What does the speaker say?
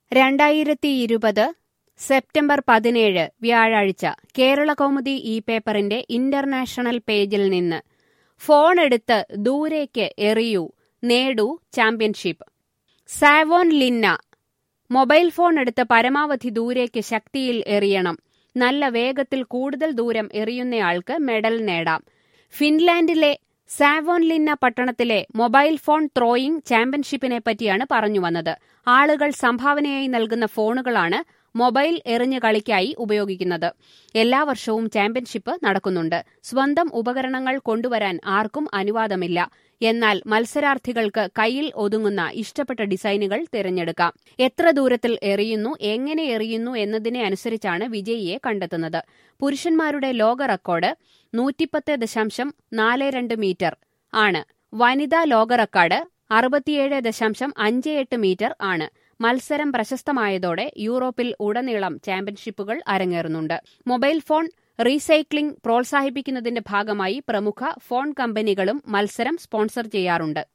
രണ്ടായിരത്തി ഇരുപത് സെപ്റ്റംബർ പതിനേഴ് വ്യാഴാഴ്ച കേരളകൗമുദി ഈ പേപ്പറിന്റെ ഇന്റർനാഷണൽ പേജിൽ നിന്ന് ഫോൺ എടുത്ത് ദൂരേക്ക് എറിയൂ നേടൂ championship Savonlinna mobile phone എടുത്ത് പരമാവധി ദൂരേക്ക് ശക്തിയിൽ എറിയണം നല്ല വേഗത്തിൽ കൂടുതൽ ദൂരം എറിയുന്നയാൾക്ക് മെഡൽ നേടാം ഫിൻലാൻഡിലെ സാവോൻലിന്ന പട്ടണത്തിലെ മൊബൈൽ ഫോൺ ത്രോയിംഗ് ചാമ്പ്യൻഷിപ്പിനെ പറ്റിയാണ് പറഞ്ഞു വന്നത് ആളുകൾ സംഭാവനയായി നൽകുന്ന ഫോണുകളാണ് മൊബൈൽ എറിഞ്ഞു കളിക്കായി ഉപയോഗിക്കുന്നത് എല്ലാ വർഷവും ചാമ്പ്യൻഷിപ്പ് നടക്കുന്നുണ്ട് സ്വന്തം ഉപകരണങ്ങൾ കൊണ്ടുവരാൻ ആർക്കും അനുവാദമില്ല എന്നാൽ മത്സരാർത്ഥികൾക്ക് കയ്യിൽ ഒതുങ്ങുന്ന ഇഷ്ടപ്പെട്ട ഡിസൈനുകൾ തിരഞ്ഞെടുക്കാം എത്ര ദൂരത്തിൽ എറിയുന്നു എങ്ങനെ എറിയുന്നു എന്നതിനെ അനുസരിച്ചാണ് വിജയിയെ കണ്ടെത്തുന്നത് പുരുഷന്മാരുടെ ലോക റെക്കോർഡ് നൂറ്റിപ്പത്ത് ദശാംശം നാല് രണ്ട് മീറ്റർ ആണ് വനിതാ ലോക റെക്കോർഡ് അറുപത്തിയേഴ് ദശാംശം അഞ്ച് എട്ട് മീറ്റർ ആണ് മത്സരം പ്രശസ്തമായതോടെ യൂറോപ്പിൽ ഉടനീളം ചാമ്പ്യൻഷിപ്പുകൾ അരങ്ങേറുന്നുണ്ട് മൊബൈൽ ഫോൺ റീസൈക്ലിംഗ് പ്രോത്സാഹിപ്പിക്കുന്നതിന്റെ ഭാഗമായി പ്രമുഖ ഫോൺ കമ്പനികളും മത്സരം സ്പോൺസർ ചെയ്യാറുണ്ട്